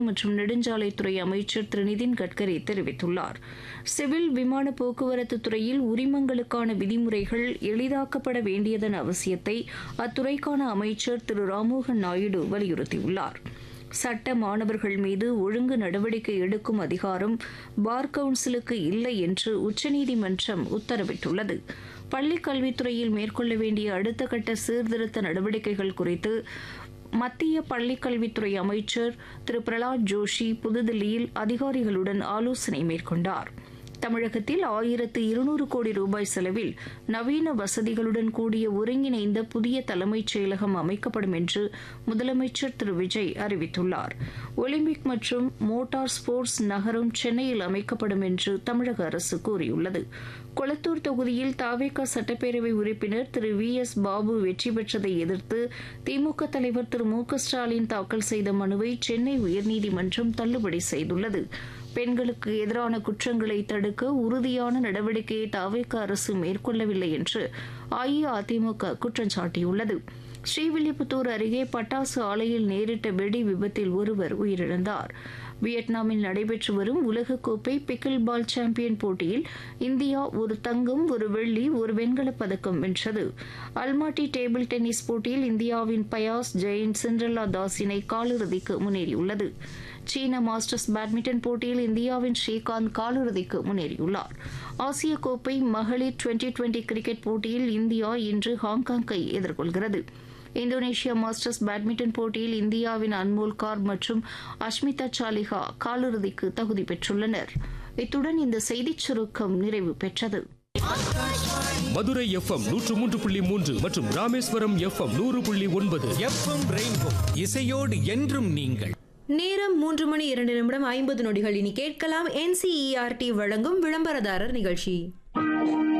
மற்றும் நெடுஞ்சாலைத்துறை அமைச்சர் திரு நிதின் கட்கரி தெரிவித்துள்ளார் சிவில் விமான போக்குவரத்து துறையில் உரிமங்களுக்கான விதிமுறைகள் எளிதாக்கப்பட வேண்டியதன் அவசியத்தை அத்துறைக்கான அமைச்சர் திரு ராம்மோகன் நாயுடு வலியுறுத்தியுள்ளார் சட்ட மாணவர்கள் மீது ஒழுங்கு நடவடிக்கை எடுக்கும் அதிகாரம் பார் கவுன்சிலுக்கு இல்லை என்று உச்சநீதிமன்றம் உத்தரவிட்டுள்ளது பள்ளிக் கல்வித்துறையில் மேற்கொள்ள வேண்டிய அடுத்த கட்ட சீர்திருத்த நடவடிக்கைகள் குறித்து மத்திய பள்ளிக் கல்வித்துறை அமைச்சர் திரு பிரலாத் ஜோஷி புதுதில்லியில் அதிகாரிகளுடன் ஆலோசனை மேற்கொண்டார் தமிழகத்தில் ஆயிரத்து இருநூறு கோடி ரூபாய் செலவில் நவீன வசதிகளுடன் கூடிய ஒருங்கிணைந்த புதிய தலைமைச் செயலகம் அமைக்கப்படும் என்று முதலமைச்சர் திரு விஜய் அறிவித்துள்ளார் ஒலிம்பிக் மற்றும் மோட்டார் ஸ்போர்ட்ஸ் நகரம் சென்னையில் அமைக்கப்படும் என்று தமிழக அரசு கூறியுள்ளது கொளத்தூர் தொகுதியில் தாவேகா சட்டப்பேரவை உறுப்பினர் திரு வி எஸ் பாபு வெற்றி பெற்றதை எதிர்த்து திமுக தலைவர் திரு மு க ஸ்டாலின் தாக்கல் செய்த மனுவை சென்னை உயர்நீதிமன்றம் தள்ளுபடி செய்துள்ளது பெண்களுக்கு எதிரான குற்றங்களை தடுக்க உறுதியான நடவடிக்கையை தாவேக அரசு மேற்கொள்ளவில்லை என்று அஇஅதிமுக குற்றம் சாட்டியுள்ளது ஸ்ரீவில்லிபுத்தூர் அருகே பட்டாசு ஆலையில் நேரிட்ட வெடி விபத்தில் ஒருவர் உயிரிழந்தார் வியட்நாமில் நடைபெற்று வரும் உலகக்கோப்பை பிக்கிள் பால் சாம்பியன் போட்டியில் இந்தியா ஒரு தங்கம் ஒரு வெள்ளி ஒரு வெண்கலப் பதக்கம் வென்றது அல்மாட்டி டேபிள் டென்னிஸ் போட்டியில் இந்தியாவின் பயாஸ் ஜெயின் சிண்ட்ரலா தாஸ் இணை காலிறுதிக்கு முன்னேறியுள்ளது சீன மாஸ்டர்ஸ் பேட்மிண்டன் போட்டியில் இந்தியாவின் ஸ்ரீகாந்த் காலிறுதிக்கு முன்னேறியுள்ளார் ஆசிய கோப்பை மகளிர் டுவெண்டி டுவெண்டி கிரிக்கெட் போட்டியில் இந்தியா இன்று ஹாங்காங்கை எதிர்கொள்கிறது இந்தோனேஷியா மாஸ்டர்ஸ் பேட்மிண்டன் போட்டியில் இந்தியாவின் அன்மோல் கார் மற்றும் அஷ்மிதா சாலிஹா காலிறுதிக்கு தகுதி பெற்றுள்ளனர் இத்துடன் இந்த செய்திச் சுருக்கம் நிறைவு பெற்றது மதுரை எஃப்எம் நூற்று மூன்று புள்ளி மூன்று மற்றும் ராமேஸ்வரம் எஃப்எம் நூறு புள்ளி ஒன்பது எஃப்எம் ரெயின்போ இசையோடு என்றும் நீங்கள் நேரம் மூன்று மணி இரண்டு நிமிடம் ஐம்பது நொடிகள் இனி கேட்கலாம் என்சிஇஆர்டி வழங்கும் விளம்பரதாரர் நிகழ்ச்சி